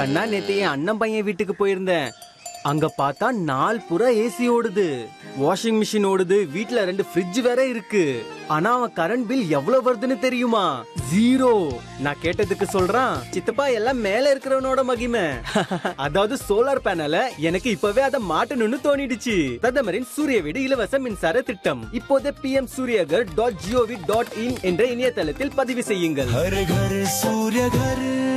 கண்ணா நேத்து என் அண்ணன் பையன் வீட்டுக்கு போயிருந்தேன் அங்க பார்த்தா நாள் புறா ஏசி ஓடுது வாஷிங் மிஷின் ஓடுது வீட்ல ரெண்டு ஃப்ரிட்ஜ் வேற இருக்கு ஆனா அவன் கரண்ட் பில் எவ்வளவு வருதுன்னு தெரியுமா ஜீரோ நான் கேட்டதுக்கு சொல்றான் சித்தப்பா எல்லாம் மேல இருக்கிறவனோட மகிமை அதாவது சோலார் பேனல எனக்கு இப்பவே அதை மாட்டணும்னு தோணிடுச்சு பிரதமரின் சூரிய வீடு இலவச மின்சார திட்டம் இப்போதே P M Suryaghar dot G O V dot in என்ற இணையதளத்தில் பதிவு செய்யுங்கள் हर घर सूर्य घर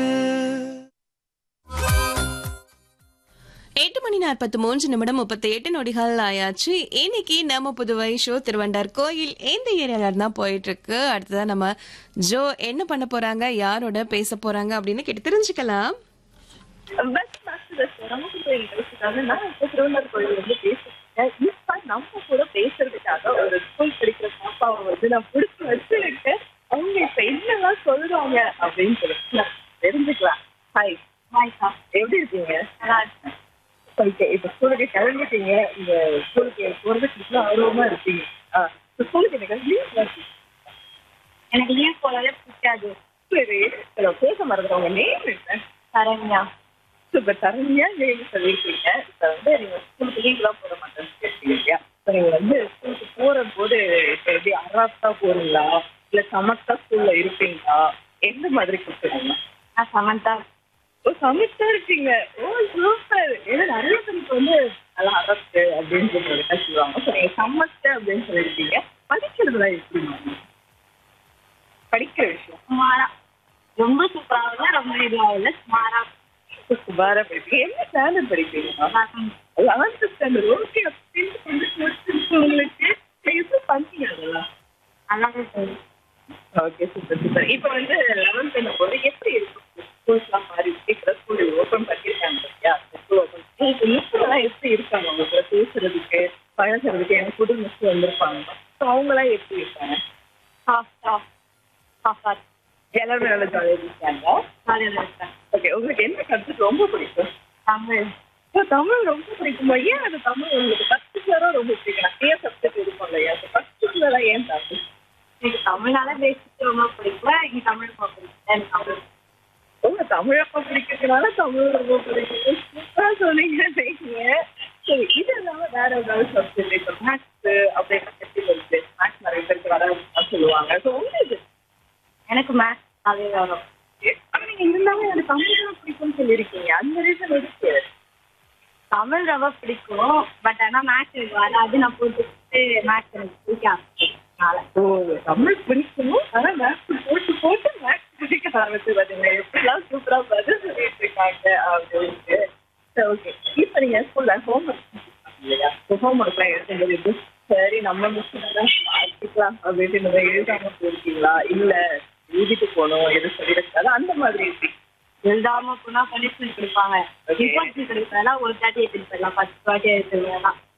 எட்டு மணி நாற்பத்தி மூன்று நிமிடம் முப்பத்தி எட்டு நொடிகள் ஆயாச்சு இன்னைக்கு நம்ம புதுவை ஷோ திருவண்டார் கோயில் எந்த ஏரியால இருந்தா போயிட்டு இருக்கு அடுத்ததான் நம்ம ஜோ என்ன பண்ண போறாங்க யாரோட பேச போறாங்க அப்படின்னு கேட்டு தெரிஞ்சுக்கலாம் பஸ் பஸ் நமக்கு கோயில் பேசுறாங்க நான் இப்போ திருவண்ணாமலை கோயில் வந்து பேசுறேன் இப்ப நம்ம கூட பேசுறதுக்காக ஒரு ஸ்கூல் படிக்கிற பாப்பாவை வந்து நான் பிடிச்சி வச்சுருக்கேன் அவங்க இப்ப என்னெல்லாம் சொல்றாங்க அப்படின்னு சொல்லிட்டு நான் தெரிஞ்சுக்கலாம் ஹாய் ஹாய்க்கா எப்படி இருக்கீங்க நல்லா இருக்கேன் ஓகே இப்ப ஸ்கூலுக்கு கிளம்பிட்டீங்க இந்த ஸ்கூலுக்கு போறதுக்கு இவ்வளோ ஆர்வமா இருக்கீங்க ஆ ஸ்கூலுக்கு எனக்கு லீவ் எனக்கு லீவ் போனாலே பிடிக்காது சரி இதோ பேச மறந்துடும் உங்க நேம் என்ன சரண்யா சூப்பர் சரண்யா நேம் சொல்லியிருக்கீங்க இப்போ வந்து நீங்க ஸ்கூலுக்கு லீவ்லாம் போட மாட்டேன்னு கேட்டீங்க இல்லையா இப்போ நீங்க வந்து ஸ்கூலுக்கு போற போது இப்போ எப்படி அராப்டா போறீங்களா இல்ல சமத்தா ஸ்கூல்ல இருப்பீங்களா எந்த மாதிரி கொடுத்துருங்க நான் சமந்தா ஓ சமத்தா இருக்கீங்க ஓ சூப்பர் ஏன்னா நிறைய பேருக்கு வந்து நல்லா அரசு அப்படின்னு சொல்லிட்டு சொல்லுவாங்க ஸோ நீங்க சமத்த அப்படின்னு சொல்லியிருக்கீங்க படிக்கிறதுலாம் எப்படி படிக்கிற விஷயம் சுமாரா ரொம்ப சூப்பராக ரொம்ப இதுவாகல சுமாரா சுமாரா படிப்பீங்க என்ன ஸ்டாண்டர்ட் படிப்பீங்க லெவன்த் ஸ்டாண்டர்ட் ஓகே உங்களுக்கு எப்படி பண்ணீங்க அதெல்லாம் நல்லாவே தெரியும் ஓகே சூப்பர் சூப்பர் இப்போ வந்து லெவன்த் போது எப்படி இருக்கும் ஸ்கூல்ஸ்லாம் மாறி சீக்கிரம் ஸ்கூல் ஓப்பன் பண்ணியிருக்காங்க இல்லையா ஸ்கூல் ஓப்பன் உங்களுக்கு மிஸ்லாம் எப்படி இருக்காங்க உங்களுக்கு பேசுறதுக்கு பழகிறதுக்கு எனக்கு புது மிஸ் வந்திருப்பாங்க ஸோ அவங்களாம் எப்படி இருக்காங்க சாஃப்டா சாஃப்டா எல்லாரும் நல்ல ஜாலியாக இருக்காங்க ஜாலியாக இருக்கேன் ஓகே உங்களுக்கு என்ன சப்ஜெக்ட் ரொம்ப பிடிக்கும் தமிழ் ஓ, தமிழ் ரொம்ப பிடிக்குமா ஏன் அது தமிழ் உங்களுக்கு பர்டிகுலரா ரொம்ப பிடிக்கும் நிறைய சப்ஜெக்ட் இருக்கும் இல்லையா பர்டிகுலரா ஏன் தமிழ் எனக்கு தமிழ்னால பேசிட்டு ரொம்ப பிடிக்கும் இங்கே தமிழ் ரொம்ப பிடிக்கும் எனக்கு தமிழ் உங்க தமிழ் ரொம்ப பிடிக்கிறதுனால தமிழ் ரொம்ப பிடிக்கும் சூப்பரா சொன்னீங்க நீங்க சரி இது இல்லாம வேற ஏதாவது சப்ஜெக்ட் இப்போ மேக்ஸ் அப்படின்னா எப்படி வருது மேக்ஸ் நிறைய பேருக்கு வராதுன்னு சொல்லுவாங்க ஸோ உங்களுக்கு எனக்கு மேத்ஸ் அதே வரும் ஆனா நீங்க இருந்தாலும் எனக்கு தமிழ் தான் பிடிக்கும்னு சொல்லியிருக்கீங்க அந்த ரீசன் இருக்கு தமிழ் ரொம்ப பிடிக்கும் பட் ஆனால் மேத்ஸ் எனக்கு வராது நான் போட்டுக்கிட்டு மேத்ஸ் எனக்கு பிடிக்க ஆரம்பிச்சதுனால ஓ தமிழ் பிடிக்கும் ஆனா மேக்ஸ் போட்டு போட்டு மேக்ஸ் பிடிக்க ஆரம்பிச்சு பாத்தீங்க எப்படிலாம் சூப்பரா பதில் சொல்லிட்டு இருக்காங்க அப்படின்ட்டு சரி ஓகே இப்போ நீங்க ஸ்கூல்ல ஹோம் ஒர்க் இல்லையா ஹோம் ஒர்க்லாம் எழுதும்போது எப்படி சரி நம்ம மிஸ் பார்த்துக்கலாம் அப்படின்ட்டு நம்ம எழுதாம போயிருக்கீங்களா இல்ல எழுதிட்டு போகணும் எதுவும் சொல்லிடக்கூடாது அந்த மாதிரி இருக்கு எழுதாம போனா பனிஷ்மெண்ட் கொடுப்பாங்க Okay. ரிப்போர்ட் கொடுப்பாங்க ஒரு தாட்டி எடுத்துட்டு போயிடலாம் பத்து வாட்டி எடுத்துருவேன்